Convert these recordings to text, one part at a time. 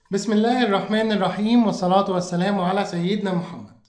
بسم الله الرحمن الرحيم والصلاة والسلام على سيدنا محمد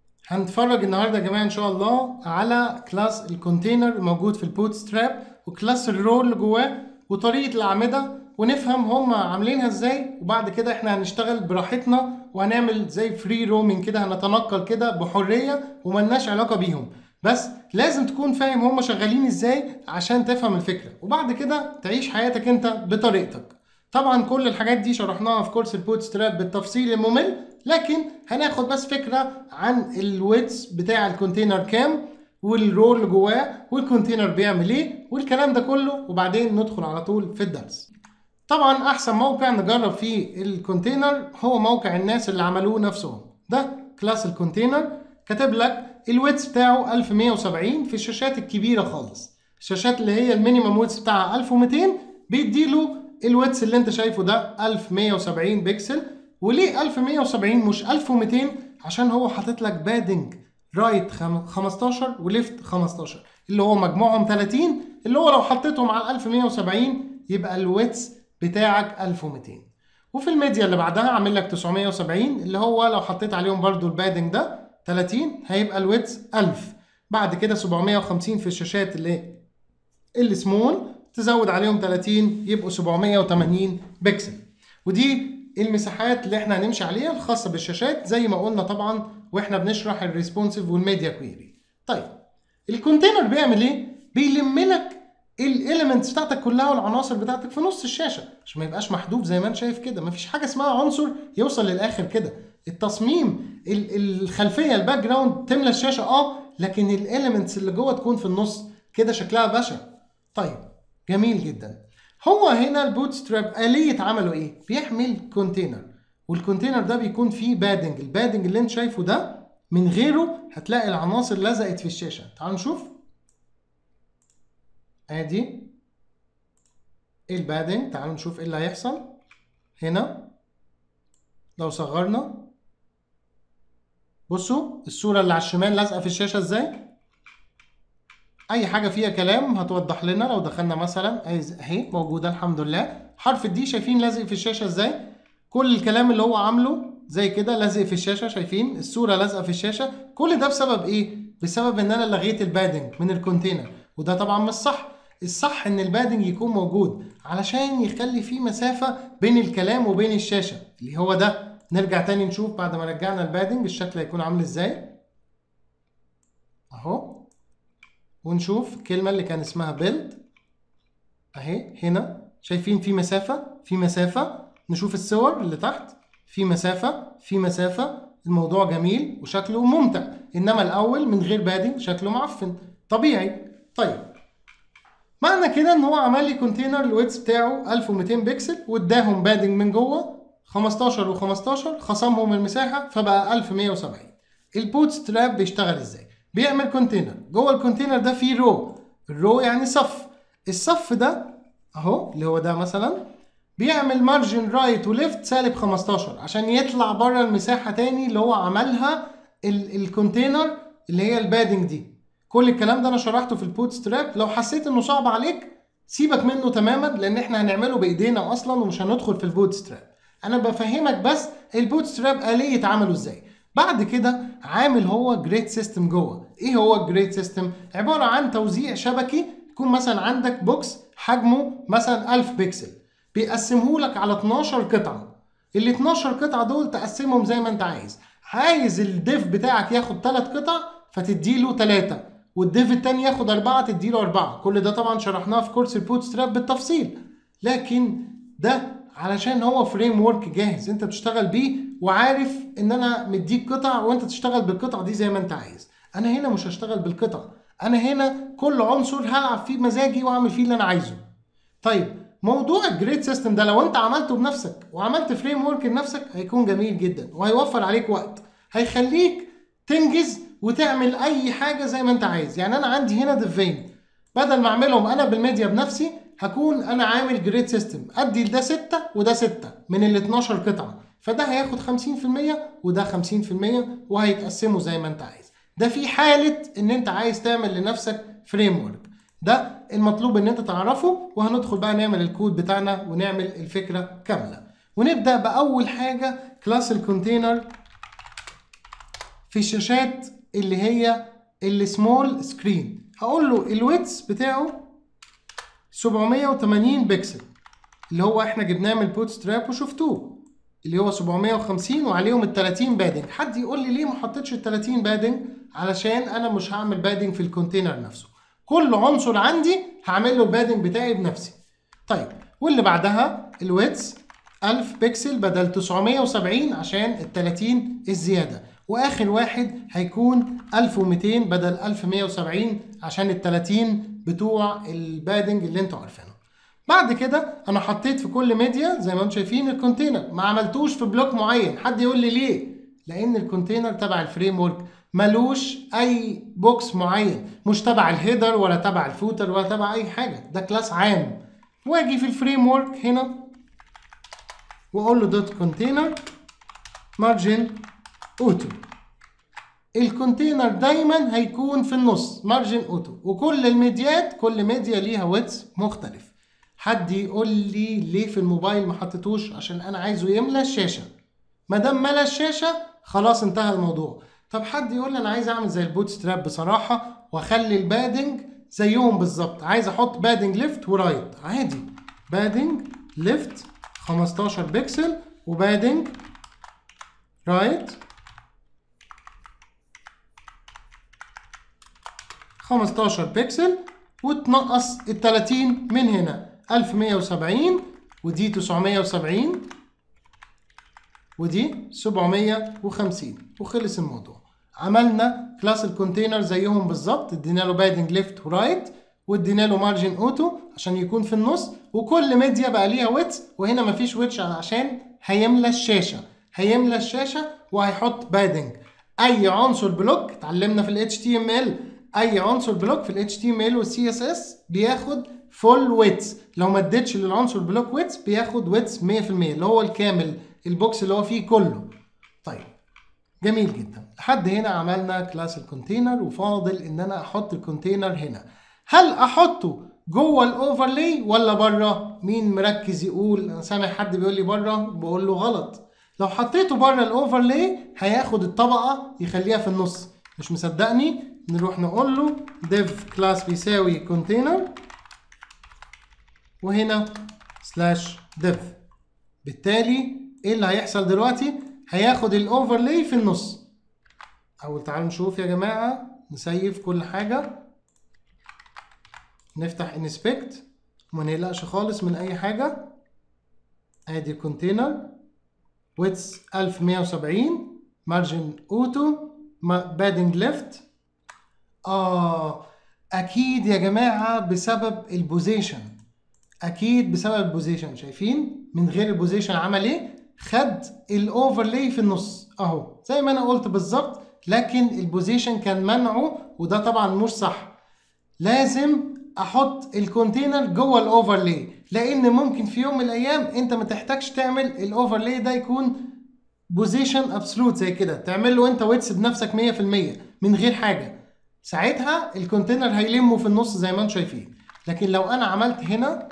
هنتفرج النهارده يا جماعة إن شاء الله على كلاس الكونتينر الموجود في البوت ستراب وكلاس الرول اللي جواه وطريقة الأعمدة ونفهم هم عاملينها ازاي وبعد كده احنا هنشتغل براحتنا وهنعمل زي فري رومينج كده هنتنقل كده بحرية وملناش علاقة بيهم بس لازم تكون فاهم هم شغالين ازاي عشان تفهم الفكرة وبعد كده تعيش حياتك انت بطريقتك طبعا كل الحاجات دي شرحناها في كورس البوت ستراب بالتفصيل الممل لكن هناخد بس فكرة عن الويتس بتاع الكونتينر كام والرول اللي جواه والكونتينر بيعمل ايه والكلام ده كله وبعدين ندخل على طول في الدرس طبعا احسن موقع نجرب فيه الكونتينر هو موقع الناس اللي عملوه نفسهم ده كلاس الكونتينر كاتب لك الويتس بتاعه 1170 في الشاشات الكبيره خالص الشاشات اللي هي المينيمم ويتس بتاعها 1200 بيديله الويتس اللي انت شايفه ده 1170 بكسل وليه 1170 مش 1200 عشان هو حاطط لك بادنج رايت 15 وليفت 15 اللي هو مجموعهم 30 اللي هو لو حطيتهم على 1170 يبقى الويتس بتاعك 1200 وفي الميديا اللي بعدها عامل لك 970 اللي هو لو حطيت عليهم برضو البادنج ده 30 هيبقى الويتس 1000 بعد كده 750 في الشاشات اللي السمول تزود عليهم 30 يبقوا 780 بكسل ودي المساحات اللي احنا هنمشي عليها الخاصه بالشاشات زي ما قلنا طبعا واحنا بنشرح الريسبونسيف والميديا كويري طيب الكونتينر بيعمل ايه بيلم لك الاليمنتس بتاعتك كلها والعناصر بتاعتك في نص الشاشه عشان ما يبقاش محدود زي ما انت شايف كده مفيش حاجه اسمها عنصر يوصل للاخر كده التصميم الخلفيه الباك جراوند تملى الشاشه اه لكن الاليمنتس اللي جوه تكون في النص كده شكلها بشع طيب جميل جدا هو هنا البوت ستراب آلية عمله ايه؟ بيحمل كونتينر والكونتينر ده بيكون فيه بادنج البادنج اللي انت شايفه ده من غيره هتلاقي العناصر لزقت في الشاشة تعالوا نشوف ادي البادنج تعالوا نشوف ايه اللي هيحصل هنا لو صغرنا بصوا الصورة اللي على الشمال لازقة في الشاشة ازاي اي حاجه فيها كلام هتوضح لنا لو دخلنا مثلا اهي موجوده الحمد لله حرف الدي شايفين لازق في الشاشه ازاي كل الكلام اللي هو عامله زي كده لازق في الشاشه شايفين الصوره لازقه في الشاشه كل ده بسبب ايه بسبب ان انا لغيت البادنج من الكونتينر وده طبعا مش صح الصح ان البادنج يكون موجود علشان يخلي فيه مسافه بين الكلام وبين الشاشه اللي هو ده نرجع تاني نشوف بعد ما رجعنا البادنج الشكل هيكون عامل ازاي اهو ونشوف الكلمة اللي كان اسمها بيلد اهي هنا شايفين في مسافة في مسافة نشوف الصور اللي تحت في مسافة في مسافة الموضوع جميل وشكله ممتع انما الاول من غير بادنج شكله معفن طبيعي طيب معنى كده ان هو عمل لي كونتينر الويتس بتاعه 1200 بكسل واداهم بادنج من جوه 15 و15 خصمهم المساحة فبقى 1170 البوت ستراب بيشتغل ازاي بيعمل كونتينر جوه الكونتينر ده فيه رو الرو يعني صف الصف ده اهو اللي هو ده مثلا بيعمل مارجن رايت وليفت سالب 15 عشان يطلع بره المساحه تاني اللي هو عملها الكونتينر اللي هي البادنج دي كل الكلام ده انا شرحته في البوت ستراب لو حسيت انه صعب عليك سيبك منه تماما لان احنا هنعمله بايدينا اصلا ومش هندخل في البوت ستراب انا بفهمك بس البوت ستراب اليه عمله ازاي بعد كده عامل هو جريد سيستم جوه ايه هو الجريد سيستم عباره عن توزيع شبكي يكون مثلا عندك بوكس حجمه مثلا 1000 بكسل بيقسمه لك على 12 قطعه ال 12 قطعه دول تقسمهم زي ما انت عايز عايز الديف بتاعك ياخد 3 قطع فتديله 3 والديف التاني ياخد 4 تديله 4 كل ده طبعا شرحناه في كورس البوت ستراب بالتفصيل لكن ده علشان هو فريم ورك جاهز انت بتشتغل بيه وعارف ان انا مديك قطع وانت تشتغل بالقطع دي زي ما انت عايز انا هنا مش هشتغل بالقطع انا هنا كل عنصر هلعب فيه بمزاجي واعمل فيه اللي انا عايزه طيب موضوع الجريد سيستم ده لو انت عملته بنفسك وعملت فريم ورك لنفسك هيكون جميل جدا وهيوفر عليك وقت هيخليك تنجز وتعمل اي حاجه زي ما انت عايز يعني انا عندي هنا ديفين بدل ما اعملهم انا بالميديا بنفسي هكون انا عامل جريد سيستم ادي لده 6 وده 6 من ال 12 قطعه فده هياخد 50% وده 50% وهيتقسموا زي ما انت عايز ده في حاله ان انت عايز تعمل لنفسك فريم ورك ده المطلوب ان انت تعرفه وهندخل بقى نعمل الكود بتاعنا ونعمل الفكره كامله ونبدا باول حاجه كلاس الكونتينر في الشاشات اللي هي السمول سكرين هقول له الويتس بتاعه 780 بكسل اللي هو احنا جبناه من البوت ستراب وشفتوه اللي هو 750 وعليهم ال 30 بادنج حد يقول لي ليه ما حطيتش ال 30 بادنج علشان انا مش هعمل بادنج في الكونتينر نفسه كل عنصر عندي هعمل له البادنج بتاعي بنفسي طيب واللي بعدها الويتس 1000 بكسل بدل 970 عشان ال 30 الزياده واخر واحد هيكون 1200 بدل 1170 عشان ال 30 بتوع البادنج اللي انتوا عارفينه بعد كده انا حطيت في كل ميديا زي ما انتم شايفين الكونتينر ما عملتوش في بلوك معين حد يقول لي ليه لان الكونتينر تبع الفريم ورك ملوش اي بوكس معين مش تبع الهيدر ولا تبع الفوتر ولا تبع اي حاجه ده كلاس عام واجي في الفريم ورك هنا واقول له دوت كونتينر مارجن اوتو الكونتينر دايما هيكون في النص مارجن اوتو وكل الميديات كل ميديا ليها ويتس مختلف حد يقول لي ليه في الموبايل ما حطيتوش عشان انا عايزه يملى الشاشه ما دام ملى الشاشه خلاص انتهى الموضوع طب حد يقول لي انا عايز اعمل زي البوت ستراب بصراحه واخلي البادنج زيهم بالظبط عايز احط بادنج ليفت ورايت عادي بادنج ليفت 15 بكسل وبادنج رايت 15 بكسل وتنقص ال 30 من هنا 1170 ودي 970 ودي 750 وخلص الموضوع عملنا كلاس الكونتينر زيهم بالظبط ادينا له بادنج ليفت ورايت وادينا له مارجن اوتو عشان يكون في النص وكل ميديا بقى ليها ويتس وهنا مفيش ويتش عشان هيملى الشاشه هيملى الشاشه وهيحط بادنج اي عنصر بلوك اتعلمنا في ال HTML اي عنصر بلوك في ال HTML وال CSS بياخد فول ويتس لو ما اديتش للعنصر بلوك ويتس بياخد ويتس 100% اللي هو الكامل البوكس اللي هو فيه كله طيب جميل جدا لحد هنا عملنا كلاس الكونتينر وفاضل ان انا احط الكونتينر هنا هل احطه جوه الاوفرلاي ولا بره مين مركز يقول انا سامع حد بيقول لي بره بقول له غلط لو حطيته بره الاوفرلاي هياخد الطبقه يخليها في النص مش مصدقني نروح نقول له div class بيساوي container وهنا سلاش div بالتالي ايه اللي هيحصل دلوقتي هياخد الاوفرلاي في النص اول تعالوا نشوف يا جماعه نسيف كل حاجه نفتح انسبكت وما نقلقش خالص من اي حاجه ادي الكونتينر ويتس 1170 مارجن اوتو بادنج ليفت اه اكيد يا جماعه بسبب البوزيشن اكيد بسبب البوزيشن شايفين من غير البوزيشن عمل ايه خد الاوفرلاي في النص اهو زي ما انا قلت بالظبط لكن البوزيشن كان منعه وده طبعا مش صح لازم احط الكونتينر جوه الاوفرلاي لان ممكن في يوم من الايام انت ما تحتاجش تعمل الاوفرلاي ده يكون بوزيشن ابسولوت زي كده تعمل له انت ويتس بنفسك 100% من غير حاجه ساعتها الكونتينر هيلمه في النص زي ما انتم شايفين لكن لو انا عملت هنا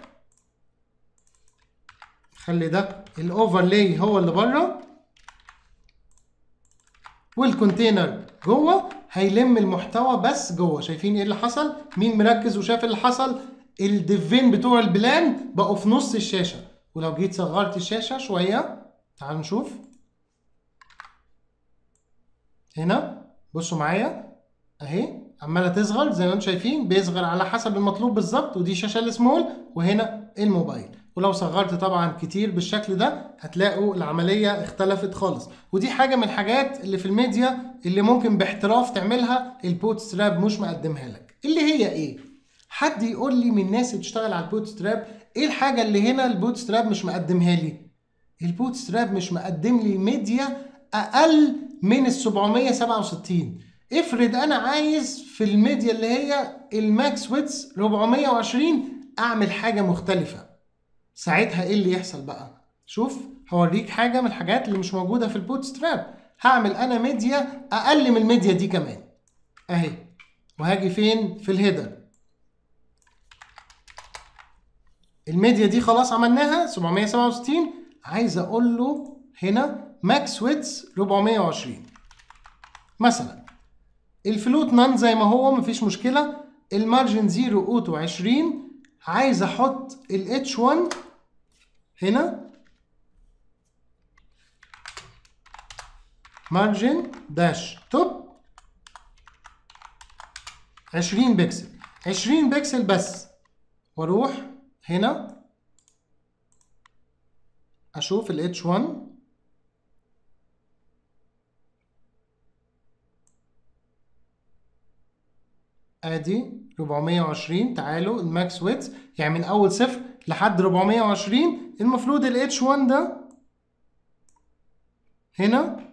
خلي ده الاوفرلاي هو اللي بره والكونتينر جوه هيلم المحتوى بس جوه شايفين ايه اللي حصل مين مركز وشاف اللي حصل الديفين بتوع البلان بقوا في نص الشاشه ولو جيت صغرت الشاشه شويه تعالوا نشوف هنا بصوا معايا اهي عماله تصغر زي ما انتم شايفين بيصغر على حسب المطلوب بالظبط ودي شاشه السمول وهنا الموبايل ولو صغرت طبعا كتير بالشكل ده هتلاقوا العمليه اختلفت خالص ودي حاجه من الحاجات اللي في الميديا اللي ممكن باحتراف تعملها البوت ستراب مش مقدمها لك اللي هي ايه حد يقول لي من الناس اللي بتشتغل على البوت ستراب ايه الحاجه اللي هنا البوت ستراب مش مقدمها لي البوت ستراب مش مقدم لي ميديا اقل من ال 767 افرض انا عايز في الميديا اللي هي الماكس ويتس 420 اعمل حاجه مختلفه ساعتها ايه اللي يحصل بقى شوف هوريك حاجه من الحاجات اللي مش موجوده في البوت ستراب هعمل انا ميديا اقل من الميديا دي كمان اهي وهاجي فين في الهيدر الميديا دي خلاص عملناها 767 عايز اقول له هنا ماكس ويتس 420 مثلا الفلوت نان زي ما هو مفيش مشكله المارجن 0 اوتو 20 عايز احط ال H1 هنا مارجن داش توب 20 بكسل 20 بكسل بس واروح هنا اشوف ال H1 ادي 420 تعالوا الماكس ويتس يعني من اول صفر لحد 420 المفروض ال H1 ده هنا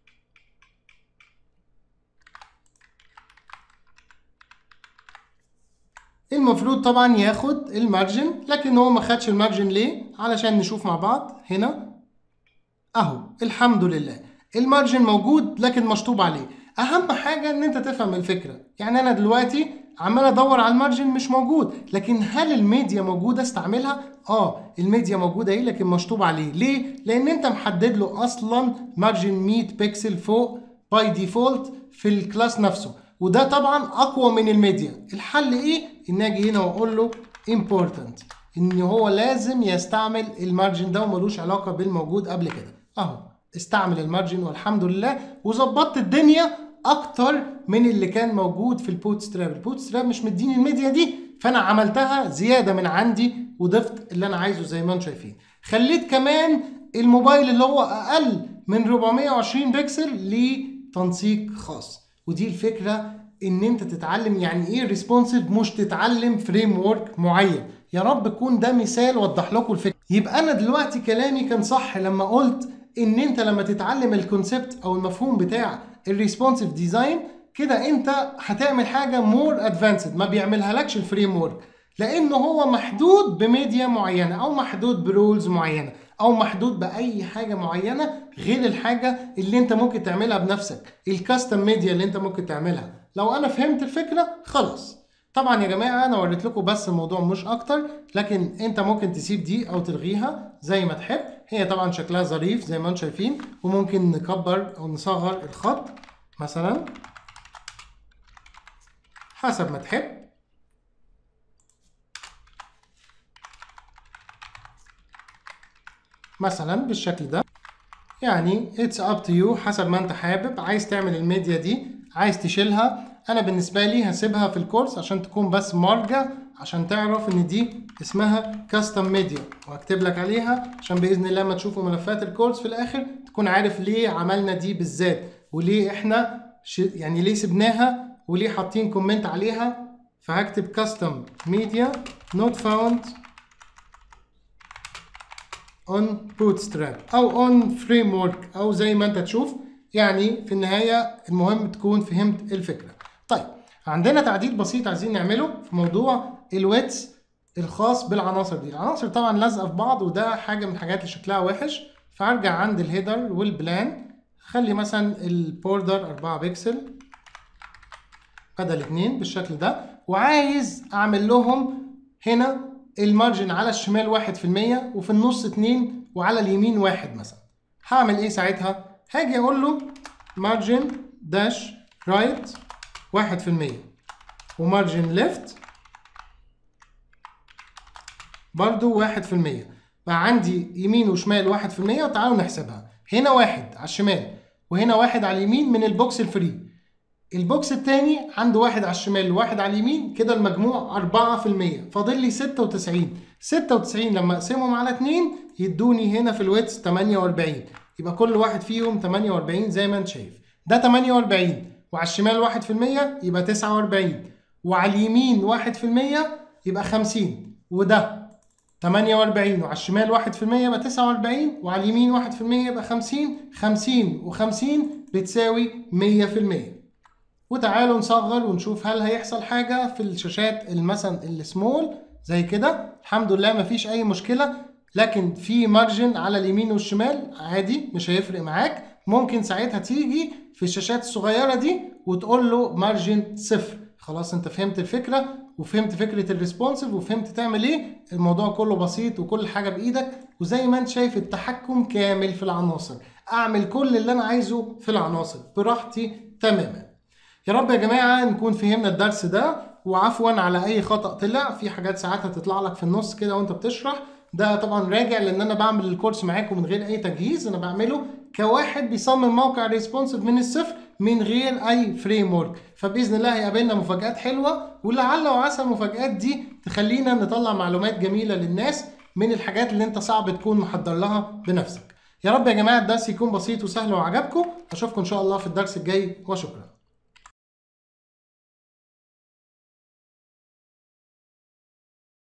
المفروض طبعا ياخد المارجن لكن هو ما خدش المارجن ليه علشان نشوف مع بعض هنا اهو الحمد لله المارجن موجود لكن مشطوب عليه اهم حاجه ان انت تفهم الفكره يعني انا دلوقتي عمال ادور على المارجن مش موجود لكن هل الميديا موجوده استعملها اه الميديا موجوده اهي لكن مشطوب عليه ليه لان انت محدد له اصلا مارجن 100 بكسل فوق باي ديفولت في الكلاس نفسه وده طبعا اقوى من الميديا الحل ايه ان اجي هنا واقول له important ان هو لازم يستعمل المارجن ده وملوش علاقه بالموجود قبل كده اهو استعمل المارجن والحمد لله وظبطت الدنيا اكتر من اللي كان موجود في البوت ستراب البوت ستراب مش مديني الميديا دي فانا عملتها زياده من عندي وضفت اللي انا عايزه زي ما انتم شايفين خليت كمان الموبايل اللي هو اقل من 420 بكسل لتنسيق خاص ودي الفكره ان انت تتعلم يعني ايه ريسبونسيف مش تتعلم فريم ورك معين يا رب يكون ده مثال وضح لكم الفكره يبقى انا دلوقتي كلامي كان صح لما قلت ان انت لما تتعلم الكونسبت او المفهوم بتاع الريسبونسيف ديزاين كده انت هتعمل حاجه مور ادفانسد ما بيعملها لكش الفريم ورك لانه هو محدود بميديا معينه او محدود برولز معينه او محدود باي حاجه معينه غير الحاجه اللي انت ممكن تعملها بنفسك الكاستم ميديا اللي انت ممكن تعملها لو انا فهمت الفكره خلاص طبعا يا جماعه انا وريت لكم بس الموضوع مش اكتر لكن انت ممكن تسيب دي او تلغيها زي ما تحب هي طبعا شكلها ظريف زي ما انتم شايفين وممكن نكبر او نصغر الخط مثلا حسب ما تحب مثلا بالشكل ده يعني اتس اب تو يو حسب ما انت حابب عايز تعمل الميديا دي عايز تشيلها انا بالنسبه لي هسيبها في الكورس عشان تكون بس مرجع عشان تعرف ان دي اسمها كاستم ميديا وهكتب لك عليها عشان باذن الله لما تشوفوا ملفات الكورس في الاخر تكون عارف ليه عملنا دي بالذات وليه احنا ش... يعني ليه سبناها وليه حاطين كومنت عليها فهكتب كاستم ميديا نوت فاوند on bootstrap او on framework او زي ما انت تشوف يعني في النهاية المهم تكون فهمت الفكرة طيب عندنا تعديل بسيط عايزين نعمله في موضوع الويتس الخاص بالعناصر دي العناصر طبعا لازقة في بعض وده حاجة من الحاجات اللي شكلها وحش فارجع عند الهيدر والبلان خلي مثلا البوردر 4 بكسل بدل 2 بالشكل ده وعايز اعمل لهم هنا المارجن على الشمال 1% وفي النص 2 وعلى اليمين 1 مثلا هعمل ايه ساعتها هاجي اقول له مارجن داش رايت 1% ومارجن ليفت برضو 1% بقى عندي يمين وشمال 1% وتعالوا نحسبها هنا واحد على الشمال وهنا واحد على اليمين من البوكس الفري البوكس التاني عنده واحد على الشمال وواحد على اليمين كده المجموع 4% فاضل لي 96 96 لما اقسمهم على 2 يدوني هنا في الويتس 48 يبقى كل واحد فيهم 48 زي ما انت شايف ده 48 وعلى الشمال 1% يبقى 49 وعلى اليمين 1% يبقى 50 وده 48 وعلى الشمال 1% يبقى 49 وعلى اليمين 1% يبقى 50 50 و50 بتساوي 100% وتعالوا نصغر ونشوف هل هيحصل حاجة في الشاشات مثلا السمول زي كده الحمد لله مفيش أي مشكلة لكن في مارجن على اليمين والشمال عادي مش هيفرق معاك ممكن ساعتها تيجي في الشاشات الصغيرة دي وتقول له مارجن صفر خلاص انت فهمت الفكرة وفهمت فكره الريسبونسيف وفهمت تعمل ايه الموضوع كله بسيط وكل حاجه بايدك وزي ما انت شايف التحكم كامل في العناصر اعمل كل اللي انا عايزه في العناصر براحتي تماما يا رب يا جماعه نكون فهمنا الدرس ده وعفوا على اي خطا طلع في حاجات ساعات هتطلع لك في النص كده وانت بتشرح ده طبعا راجع لان انا بعمل الكورس معاكم من غير اي تجهيز انا بعمله كواحد بيصمم موقع ريسبونسيف من الصفر من غير اي فريم ورك فباذن الله هيقابلنا مفاجات حلوه ولعل وعسى المفاجات دي تخلينا نطلع معلومات جميله للناس من الحاجات اللي انت صعب تكون محضر لها بنفسك يا رب يا جماعه الدرس يكون بسيط وسهل وعجبكم اشوفكم ان شاء الله في الدرس الجاي وشكرا